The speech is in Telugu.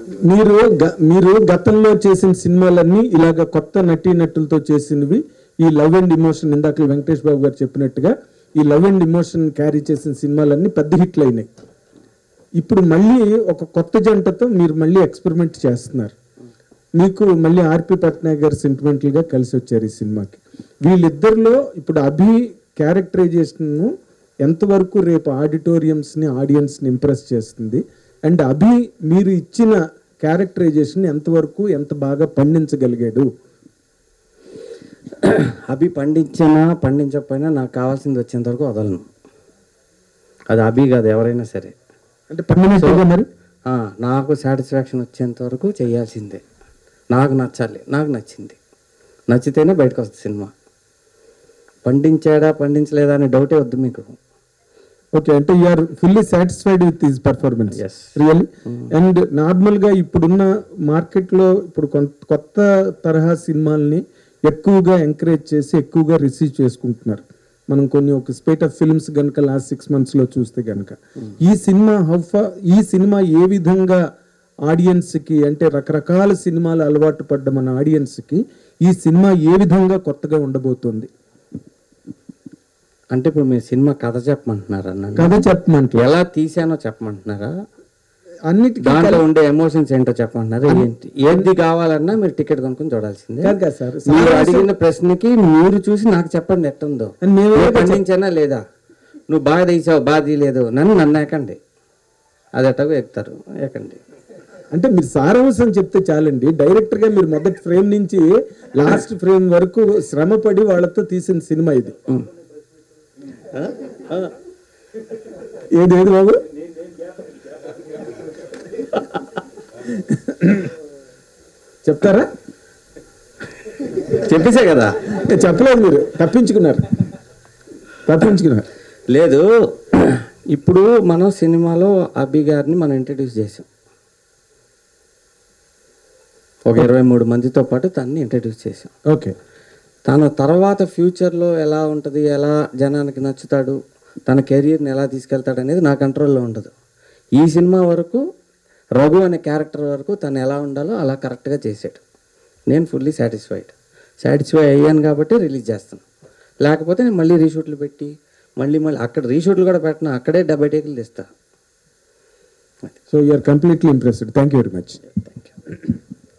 మీరు గ- మీరు గతంలో చేసిన సినిమాలన్నీ ఇలాగ కొత్త నటీనటులతో చేసినవి ఈ లవ్ అండ్ ఇమోషన్ ఇందాక వెంకటేష్ బాబు గారు చెప్పినట్టుగా ఈ లవ్ అండ్ ఇమోషన్ క్యారీ చేసిన సినిమాలన్నీ పెద్ద హిట్లు అయినాయి ఇప్పుడు మళ్ళీ ఒక కొత్త జంటతో మీరు మళ్ళీ ఎక్స్పెరిమెంట్ చేస్తున్నారు మీకు మళ్ళీ ఆర్పి పట్నాయక్ గారు సెంటిమెంటల్ గా కలిసి వచ్చారు ఈ సినిమాకి వీళ్ళిద్దరిలో ఇప్పుడు అభి క్యారెక్టరైజేషన్ ఎంతవరకు రేపు ఆడిటోరియంస్ ని ఆడియన్స్ ని ఇంప్రెస్ చేస్తుంది అండ్ అభి మీరు ఇచ్చిన క్యారెక్టరైజేషన్ ఎంతవరకు ఎంత బాగా పండించగలిగాడు అభి పండించినా పండించకపోయినా నాకు కావాల్సింది వచ్చేంత వరకు వదలను అది అభి కాదు ఎవరైనా సరే అంటే పండినట్టుగా మరి ఆ, నాకు సాటిస్ఫాక్షన్ వచ్చేంత వరకు చేయాల్సిందే నాకు నచ్చాలి నాకు నచ్చింది నచ్చితేనే బయటకు వస్తుంది సినిమా పండించాడా పండించలేదా అనే డౌటే వద్దు మీకు ఓకే అంటే you're fully satisfied with his performance Yes. Really and normal గా ఇప్పుడున్న మార్కెట్ లో ఇప్పుడు కొన్- కొత్త తరహా సినిమాల్ని ఎక్కువగా ఎంకరేజ్ చేసి ఎక్కువగా రిసీవ్ చేసుకుంటున్నారు మనం కొన్ని ఒక స్పేట్ ఆఫ్ ఫిల్మ్స్ కనుక లాస్ట్ సిక్స్ మంత్స్ లో చూస్తే కనుక ఈ సినిమా హౌఫా ఈ సినిమా ఏ విధంగా ఆడియన్స్ కి అంటే రకరకాల సినిమాలు అలవాటు పడ్డ మన ఆడియన్స్ కి ఈ సినిమా ఏ విధంగా కొత్తగా ఉండబోతుంది అంటే ఇప్పుడు మీరు సినిమా కథ చెప్పమంటున్నారా నన్ను కథ చెప్పమంటే ఎలా తీసానో చెప్పమంటున్నారా అన్నిటికీ దాంట్లో ఉండే ఎమోషన్స్ ఏంటో చెప్పమంటున్నారా ఏంటి ఏది కావాలన్నా మీరు టికెట్ కొనుక్కొని చూడాల్సిందే కాదు కదా సార్ మీరు అడిగిన ప్రశ్నకి మీరు చూసి నాకు చెప్పండి ఎట్టుందో అని మేము నేను పండించానా లేదా నువ్వు బాగా తీసావు బాగా తీయలేదు నన్ను నన్ను ఎక్కండి అది ఎట్టగో ఎక్కుతారు ఎక్కండి అంటే మీరు సారాంశం చెప్తే చాలండి డైరెక్టర్ గా మీరు మొదటి ఫ్రేమ్ నుంచి లాస్ట్ ఫ్రేమ్ వరకు శ్రమపడి వాళ్ళతో తీసిన సినిమా ఇది ఏది ఏది బాబు చెప్తారా చెప్పేసే కదా ఏ, చెప్పలేదు మీరు తప్పించుకున్నారు తప్పించుకున్నారు లేదు ఇప్పుడు మనం సినిమాలో అభి గారిని మనం ఇంట్రడ్యూస్ చేసాం ఒక ఇరవై మూడు మందితో పాటు తన్ని ఇంట్రడ్యూస్ చేసాం ఓకే తన తర్వాత ఫ్యూచర్లో ఎలా ఉంటుంది ఎలా జనానికి నచ్చుతాడు తన కెరీర్ని ఎలా తీసుకెళ్తాడు అనేది నా కంట్రోల్లో ఉండదు ఈ సినిమా వరకు రఘు అనే క్యారెక్టర్ వరకు తను ఎలా ఉండాలో అలా కరెక్ట్గా చేశాడు నేను ఫుల్లీ సాటిస్ఫైడ్ సాటిస్ఫై అయ్యాను కాబట్టి రిలీజ్ చేస్తాను లేకపోతే నేను మళ్ళీ రీషూట్లు పెట్టి మళ్ళీ మళ్ళీ అక్కడ రీషూట్లు కూడా పెట్టిన అక్కడే డెబ్బై టేకులు తెస్తా so you're completely impressed thank you very much thank you